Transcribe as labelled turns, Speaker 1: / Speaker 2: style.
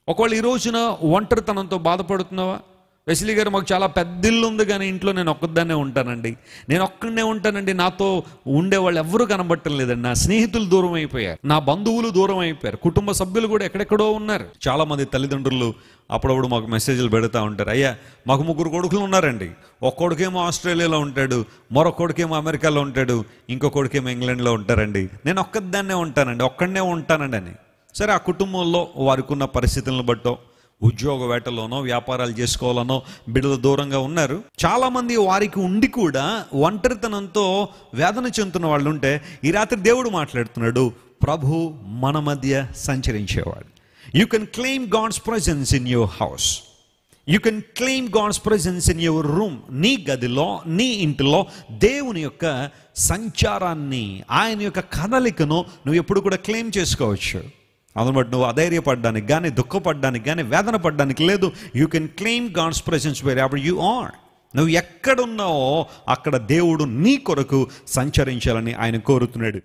Speaker 1: ఒకవేళ ఈ రోజున ఒంటరితనంతో బాధపడుతున్నావా వెసిలి గారు మాకు చాలా పెద్ద ఇల్లు ఉంది కానీ ఇంట్లో నేను ఒక్కదాన్నే ఉంటానండి నేను ఒక్కడనే ఉంటానండి నాతో ఉండేవాళ్ళు ఎవరు కనబట్టం లేదండి నా స్నేహితులు దూరం అయిపోయారు నా బంధువులు దూరం అయిపోయారు కుటుంబ సభ్యులు కూడా ఎక్కడెక్కడో ఉన్నారు చాలా మంది తల్లిదండ్రులు అప్పుడప్పుడు మాకు మెసేజ్లు పెడతా ఉంటారు అయ్యా మాకు ముగ్గురు కొడుకులు ఉన్నారండి ఒక కొడుకేమో ఆస్ట్రేలియాలో ఉంటాడు మరొక కొడుకేమో అమెరికాలో ఉంటాడు ఇంకో కొడుకేమో ఇంగ్లాండ్లో ఉంటారండి నేను ఒక్కదాన్నే ఉంటానండి ఒక్కడనే ఉంటానండి అని సరే ఆ కుటుంబంలో వారికి ఉన్న పరిస్థితులను బట్టో ఉద్యోగ వేటలోనో వ్యాపారాలు చేసుకోవాలనో బిడ్డలు దూరంగా ఉన్నారు చాలా మంది వారికి ఉండి కూడా ఒంటరితనంతో వేదన చెందుతున్న వాళ్ళు ఉంటే ఈ రాత్రి దేవుడు మాట్లాడుతున్నాడు ప్రభు మన మధ్య సంచరించేవాడు you can claim God's presence in your house you can claim God's presence in your room నీ గదిలో నీ ఇంటిలో దేవుని యొక్క సంచారాన్ని ఆయన యొక్క కదలికను నువ్వు ఎప్పుడు కూడా క్లెయిమ్ చేసుకోవచ్చు అందును బట్టి నువ్వు అధైర్యపడడానికి కానీ దుఃఖపడడానికి కానీ వేదన పడడానికి లేదు you can claim God's presence wherever you are నువ్వు ఎక్కడున్నావో అక్కడ దేవుడు నీ కొరకు సంచరించాలని ఆయన కోరుతున్నాడు